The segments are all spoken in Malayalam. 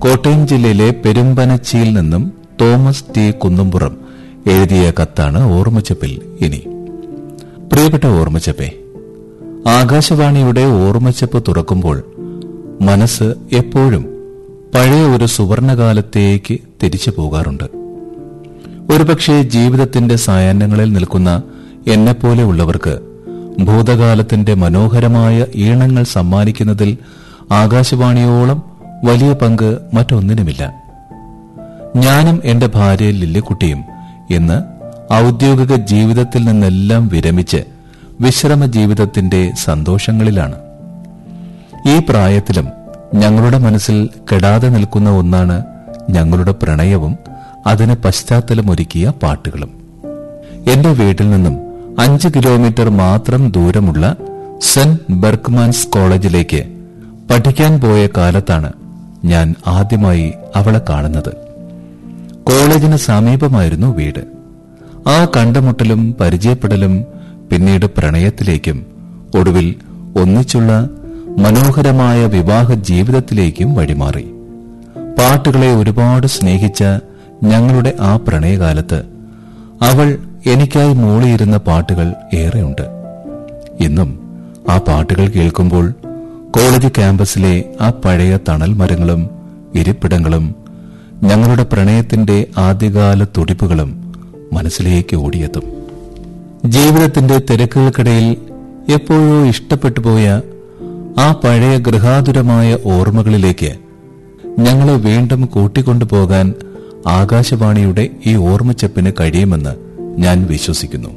കോട്ടയം ജില്ലയിലെ പെരുമ്പനച്ചിയിൽ നിന്നും തോമസ് ടി കുന്നുംപുറം എഴുതിയ കത്താണ് ഓർമ്മച്ചപ്പിൽ ഇനി പ്രിയപ്പെട്ട ഓർമ്മച്ചപ്പേ ആകാശവാണിയുടെ ഓർമ്മച്ചപ്പ് തുറക്കുമ്പോൾ മനസ്സ് എപ്പോഴും പഴയ ഒരു സുവർണകാലത്തേക്ക് തിരിച്ചു പോകാറുണ്ട് ഒരുപക്ഷെ ജീവിതത്തിന്റെ സായാഹ്നങ്ങളിൽ നിൽക്കുന്ന എന്നെപ്പോലെയുള്ളവർക്ക് ഭൂതകാലത്തിന്റെ മനോഹരമായ ഈണങ്ങൾ സമ്മാനിക്കുന്നതിൽ ആകാശവാണിയോളം വലിയ പങ്ക് മറ്റൊന്നിനുമില്ല ഞാനും എന്റെ ഭാര്യ ലില്ലിക്കുട്ടിയും ഇന്ന് ഔദ്യോഗിക ജീവിതത്തിൽ നിന്നെല്ലാം വിരമിച്ച് വിശ്രമ ജീവിതത്തിന്റെ സന്തോഷങ്ങളിലാണ് ഈ പ്രായത്തിലും ഞങ്ങളുടെ മനസ്സിൽ കെടാതെ നിൽക്കുന്ന ഒന്നാണ് ഞങ്ങളുടെ പ്രണയവും അതിന് പശ്ചാത്തലമൊരുക്കിയ പാട്ടുകളും എന്റെ വീട്ടിൽ നിന്നും അഞ്ച് കിലോമീറ്റർ മാത്രം ദൂരമുള്ള സെന്റ് ബെർക്ക്മാൻസ് കോളേജിലേക്ക് പഠിക്കാൻ പോയ കാലത്താണ് ഞാൻ ആദ്യമായി അവളെ കാണുന്നത് കോളേജിന് സമീപമായിരുന്നു വീട് ആ കണ്ടുമുട്ടലും പരിചയപ്പെടലും പിന്നീട് പ്രണയത്തിലേക്കും ഒടുവിൽ ഒന്നിച്ചുള്ള മനോഹരമായ വിവാഹ ജീവിതത്തിലേക്കും വഴിമാറി പാട്ടുകളെ ഒരുപാട് സ്നേഹിച്ച ഞങ്ങളുടെ ആ പ്രണയകാലത്ത് അവൾ എനിക്കായി മൂളിയിരുന്ന പാട്ടുകൾ ഏറെയുണ്ട് ഇന്നും ആ പാട്ടുകൾ കേൾക്കുമ്പോൾ കോളേജ് ക്യാമ്പസിലെ ആ പഴയ തണൽ മരങ്ങളും ഇരിപ്പിടങ്ങളും ഞങ്ങളുടെ പ്രണയത്തിന്റെ ആദ്യകാല തുടിപ്പുകളും മനസ്സിലേക്ക് ഓടിയെത്തും ജീവിതത്തിന്റെ തിരക്കുകൾക്കിടയിൽ എപ്പോഴോ ഇഷ്ടപ്പെട്ടു പോയ ആ പഴയ ഗൃഹാതുരമായ ഓർമ്മകളിലേക്ക് ഞങ്ങളെ വീണ്ടും കൂട്ടിക്കൊണ്ടുപോകാൻ ആകാശവാണിയുടെ ഈ ഓർമ്മച്ചപ്പിന് കഴിയുമെന്ന് ഞാൻ വിശ്വസിക്കുന്നു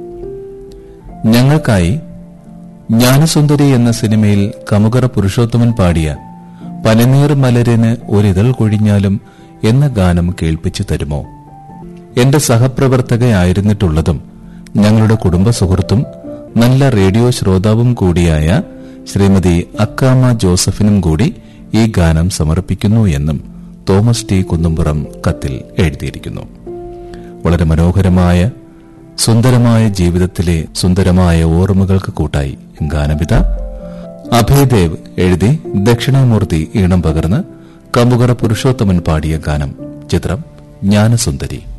ഞങ്ങൾക്കായി ജ്ഞാനസുന്ദരി എന്ന സിനിമയിൽ കമുകറ പുരുഷോത്തമൻ പാടിയ പനനീർ മലരിന് ഒരിതൾ കൊഴിഞ്ഞാലും എന്ന ഗാനം കേൾപ്പിച്ചു തരുമോ എന്റെ സഹപ്രവർത്തകയായിരുന്നിട്ടുള്ളതും ഞങ്ങളുടെ കുടുംബ സുഹൃത്തും നല്ല റേഡിയോ ശ്രോതാവും കൂടിയായ ശ്രീമതി അക്കാമ ജോസഫിനും കൂടി ഈ ഗാനം സമർപ്പിക്കുന്നു എന്നും തോമസ് ടി കുന്നുംപുറം കത്തിൽ എഴുതിയിരിക്കുന്നു വളരെ മനോഹരമായ സുന്ദരമായ ജീവിതത്തിലെ സുന്ദരമായ ഓർമ്മകൾക്ക് കൂട്ടായി ഗാനപിത അഭയദേവ് എഴുതി ദക്ഷിണാമൂർത്തി ഈണം പകർന്ന് കമുകറ പുരുഷോത്തമൻ പാടിയ ഗാനം ചിത്രം ജ്ഞാനസുന്ദരി